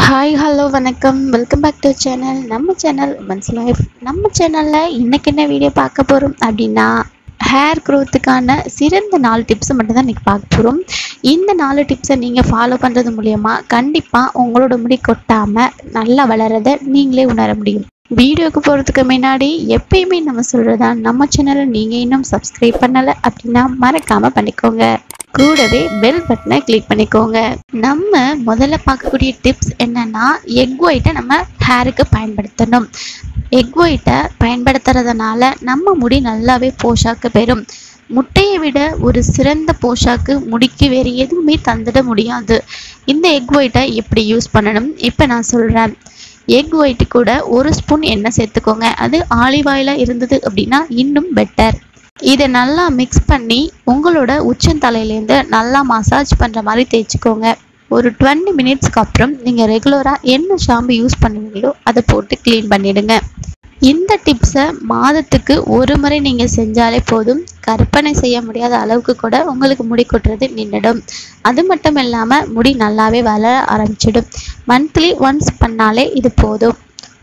hi hello வணக்கம் welcome back to channel நம்ம channel women's life நம்ம சேனலில் இன்னைக்கு என்ன வீடியோ பார்க்க போகிறோம் அப்படின்னா ஹேர் க்ரோத்துக்கான சிறந்த நாலு டிப்ஸை மட்டும் தான் இன்றைக்கி பார்க்க போகிறோம் இந்த நாலு டிப்ஸை நீங்கள் ஃபாலோ பண்ணுறது மூலயமா கண்டிப்பாக உங்களோட முடி கொட்டாமல் நல்லா வளரதை நீங்களே உணர முடியும் வீடியோக்கு போகிறதுக்கு முன்னாடி எப்பயுமே நம்ம சொல்கிறதா நம்ம சேனலை நீங்கள் இன்னும் சப்ஸ்கிரைப் பண்ணலை அப்படின்னா மறக்காமல் பண்ணிக்கோங்க கூடவே பெல் பட்டனை கிளிக் பண்ணிக்கோங்க நம்ம முதல்ல பார்க்கக்கூடிய டிப்ஸ் என்னன்னா எக் ஒயிட்டை நம்ம ஹேருக்கு பயன்படுத்தணும் எக் ஒயிட்டை பயன்படுத்துறதுனால நம்ம முடி நல்லாவே போஷாக்கு பெறும் முட்டையை விட ஒரு சிறந்த போஷாக்கு முடிக்கு வேறு எதுவுமே தந்துட முடியாது இந்த எக் ஒயிட்டை எப்படி யூஸ் பண்ணணும் இப்போ நான் சொல்கிறேன் எக் ஒயிட்டு கூட ஒரு ஸ்பூன் எண்ணெய் சேர்த்துக்கோங்க அது ஆலிவ் ஆயிலாக இருந்தது அப்படின்னா இன்னும் பெட்டர் இதை நல்லா மிக்ஸ் பண்ணி உங்களோட உச்சந்தலையிலேருந்து நல்லா மசாஜ் பண்ணுற மாதிரி தேய்ச்சிக்கோங்க ஒரு டுவெண்ட்டி மினிட்ஸ்க்கு அப்புறம் நீங்கள் ரெகுலராக என்ன ஷாம்பு யூஸ் பண்ணுவீங்களோ அதை போட்டு க்ளீன் பண்ணிடுங்க இந்த டிப்ஸை மாதத்துக்கு ஒரு முறை நீங்கள் செஞ்சாலே போதும் கற்பனை செய்ய முடியாத அளவுக்கு கூட உங்களுக்கு முடி கொட்டுறது நின்றுடும் அது மட்டும் இல்லாமல் முடி நல்லாவே வளர ஆரம்பிச்சிடும் மந்த்லி ஒன்ஸ் பண்ணாலே இது போதும்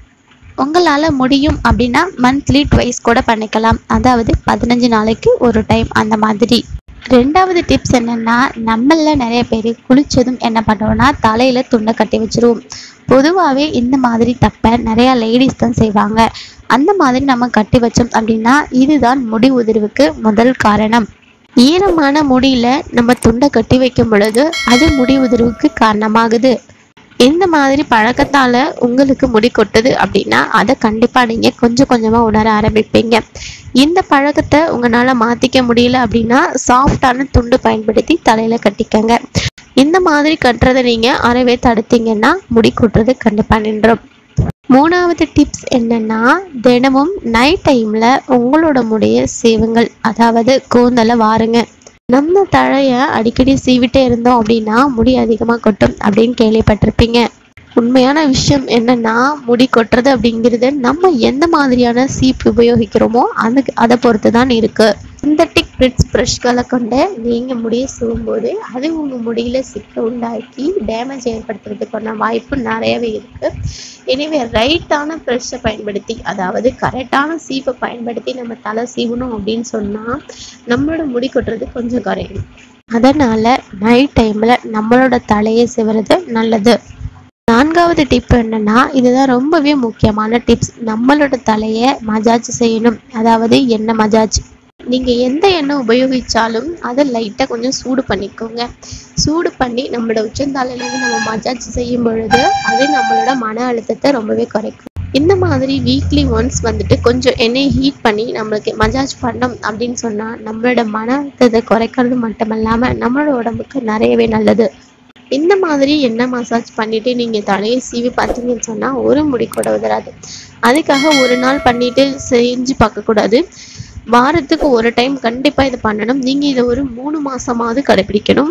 உங்களால் முடியும் அப்படின்னா மந்த்லி ட்வைஸ் கூட பண்ணிக்கலாம் அதாவது பதினஞ்சு நாளைக்கு ஒரு டைம் அந்த மாதிரி ரெண்டாவது டிப்ஸ் என்னென்னா நம்மள நிறைய பேர் குளித்ததும் என்ன பண்ணுவோம்னா தலையில் துண்டை கட்டி வச்சிருவோம் பொதுவாகவே இந்த மாதிரி தப்பை நிறையா லேடிஸ் தான் செய்வாங்க அந்த மாதிரி நம்ம கட்டி வச்சோம் அப்படின்னா இதுதான் முடி உதிர்வுக்கு முதல் காரணம் ஈரமான முடியில நம்ம துண்டை கட்டி வைக்கும் பொழுது அது முடி உதிர்வுக்கு காரணமாகுது இந்த மாதிரி பழக்கத்தால் உங்களுக்கு முடி கொட்டுது அப்படின்னா அதை கண்டிப்பாக நீங்கள் கொஞ்சம் கொஞ்சமாக உணர ஆரம்பிப்பீங்க இந்த பழக்கத்தை உங்களால் மாற்றிக்க முடியல அப்படின்னா சாஃப்டான துண்டு பயன்படுத்தி தலையில் கட்டிக்கங்க இந்த மாதிரி கட்டுறதை நீங்கள் அறவே தடுத்தீங்கன்னா முடி கொட்டுறது கண்டிப்பாக நின்றும் மூணாவது டிப்ஸ் என்னன்னா தினமும் நைட் டைமில் உங்களோட முடிய சீவுங்கள் அதாவது கூந்தலை வாருங்க நம்ம தழைய அடிக்கடி சீவிட்டே இருந்தோம் அப்படின்னா முடி அதிகமாக கொட்டும் அப்படின்னு கேள்விப்பட்டிருப்பீங்க உண்மையான விஷயம் என்னன்னா முடி கொட்டுறது அப்படிங்கிறது நம்ம எந்த மாதிரியான சீப் உபயோகிக்கிறோமோ அதுக்கு அதை பொறுத்து தான் இருக்கு சிந்தட்டிக் பிரிட்ஸ் ப்ரஷ்களை கொண்டு நீங்கள் முடியை சீவும்போது அது உங்கள் முடியில சிக்க உண்டாக்கி டேமேஜ் ஏற்படுத்துறதுக்கான வாய்ப்பு நிறையவே இருக்கு எனவே ரைட்டான ப்ரஷ்ஷை பயன்படுத்தி அதாவது கரெக்டான சீப்பை பயன்படுத்தி நம்ம தலை சீவணும் அப்படின்னு சொன்னால் நம்மளோட முடி கொட்டுறது கொஞ்சம் குறையும் அதனால் நைட் டைமில் நம்மளோட தலையை சிவறது நல்லது நான்காவது டிப் என்னன்னா இதுதான் ரொம்பவே முக்கியமான டிப்ஸ் நம்மளோட தலையை மஜாஜ் செய்யணும் அதாவது எண்ணெய் மஜாஜ் நீங்கள் எந்த எண்ணெய் உபயோகித்தாலும் அதை லைட்டாக கொஞ்சம் சூடு பண்ணிக்கோங்க சூடு பண்ணி நம்மளோட உச்சந்தலையிலேருந்து நம்ம மஜாஜ் செய்யும் பொழுது அது நம்மளோட மன அழுத்தத்தை ரொம்பவே குறைக்கும் இந்த மாதிரி வீக்லி ஒன்ஸ் வந்துட்டு கொஞ்சம் எண்ணெய் ஹீட் பண்ணி நம்மளுக்கு மஜாஜ் பண்ணோம் அப்படின்னு சொன்னால் நம்மளோட மன அழுத்தத்தை குறைக்கிறது மட்டும் இல்லாமல் நம்மளோட உடம்புக்கு நிறையவே நல்லது இந்த மாதிரி எண்ணெய் மசாஜ் பண்ணிட்டு நீங்கள் தலையை சீவி பார்த்தீங்கன்னு சொன்னால் ஒரு முடி கூட உதராது அதுக்காக ஒரு நாள் பண்ணிட்டு செஞ்சு பார்க்கக்கூடாது வாரத்துக்கு ஒரு டைம் கண்டிப்பாக இதை பண்ணணும் நீங்கள் இதை ஒரு மூணு மாதமாவது கடைபிடிக்கணும்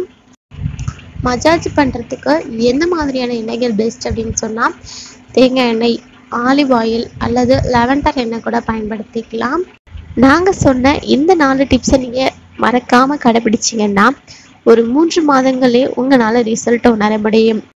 மஜாஜ் பண்ணுறதுக்கு எந்த மாதிரியான எண்ணெய்கள் பெஸ்ட் அப்படின்னு சொன்னால் தேங்காய் எண்ணெய் ஆலிவ் ஆயில் அல்லது லெவண்டர் எண்ணெய் கூட பயன்படுத்திக்கலாம் நாங்கள் சொன்ன இந்த நாலு டிப்ஸை நீங்கள் மறக்காமல் கடைபிடிச்சிங்கன்னா ஒரு மூன்று மாதங்களே உங்களால் ரிசல்ட்டை உணர முடியும்